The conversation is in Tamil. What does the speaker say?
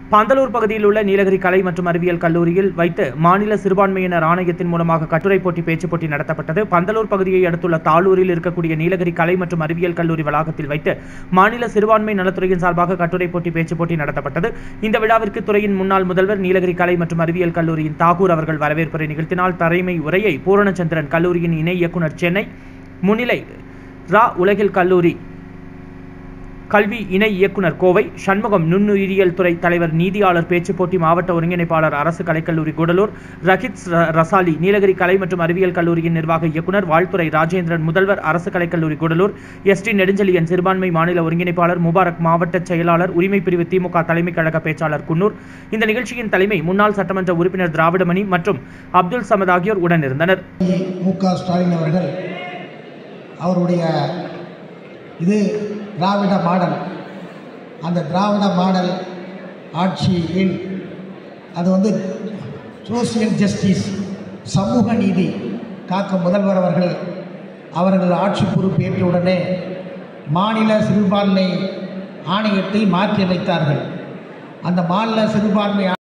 பந்தலூர் பகுதியில் உள்ள நீலகிரி கலை மற்றும் அறிவியல் கல்லூரியில் வைத்து மாநில சிறுபான்மையினர் ஆணையத்தின் மூலமாக கட்டுரை போட்டி பேச்சு போட்டி நடத்தப்பட்டது பந்தலூர் பகுதியை அடுத்துள்ள தாளூரில் இருக்கக்கூடிய நீலகிரி கலை மற்றும் அறிவியல் கல்லூரி வளாகத்தில் வைத்து மாநில சிறுபான்மை நலத்துறையின் சார்பாக கட்டுரை போட்டி பேச்சு போட்டி நடத்தப்பட்டது இந்த விழாவிற்கு துறையின் முன்னாள் முதல்வர் நீலகிரி கலை மற்றும் அறிவியல் கல்லூரியின் தாகூர் அவர்கள் வரவேற்புரை நிகழ்த்தினால் தலைமை உரையை பூரணச்சந்திரன் கல்லூரியின் இணை இயக்குனர் சென்னை முன்னிலை ரா உலகில் கல்லூரி கல்வி இணை இயக்குனர் கோவை சண்முகம் நுண்ணுயிரியல் துறை தலைவர் நீதியாளர் பேச்சு போட்டி மாவட்ட ஒருங்கிணைப்பாளர் அரசு கலைக்கல்லூரி கூடலூர் ரஹித் ர- ரசாலி நீலகிரி கலை மற்றும் அறிவியல் கல்லூரியின் நிர்வாக இயக்குனர் வாழ்த்துறை ராஜேந்திரன் முதல்வர் அரசு கலைக்கல்லூரி கூடலூர் எஸ் டி நெடுஞ்செழியன் சிறுபான்மை மாநில ஒருங்கிணைப்பாளர் முபாரக் மாவட்ட செயலாளர் உரிமை பிரிவு திமுக தலைமை கழக பேச்சாளர் குன்னூர் இந்த நிகழ்ச்சியின் தலைமை முன்னாள் சட்டமன்ற உறுப்பினர் திராவிடமணி மற்றும் அப்துல் சமத் ஆகியோர் உடனிருந்தனர் மு க ஸ்டாலின் அவர்கள் அவருடைய இது திராவிட மாடல் அந்த திராவிட மாடல் ஆட்சியில் அது வந்து சோசியல் ஜஸ்டிஸ் சமூக நீதி காக்க முதல்வர் அவர்கள் அவர்கள் ஆட்சி பொறுப்பேற்ற உடனே மாநில சிறுபான்மை ஆணையத்தை மாற்றியமைத்தார்கள் அந்த மாநில சிறுபான்மை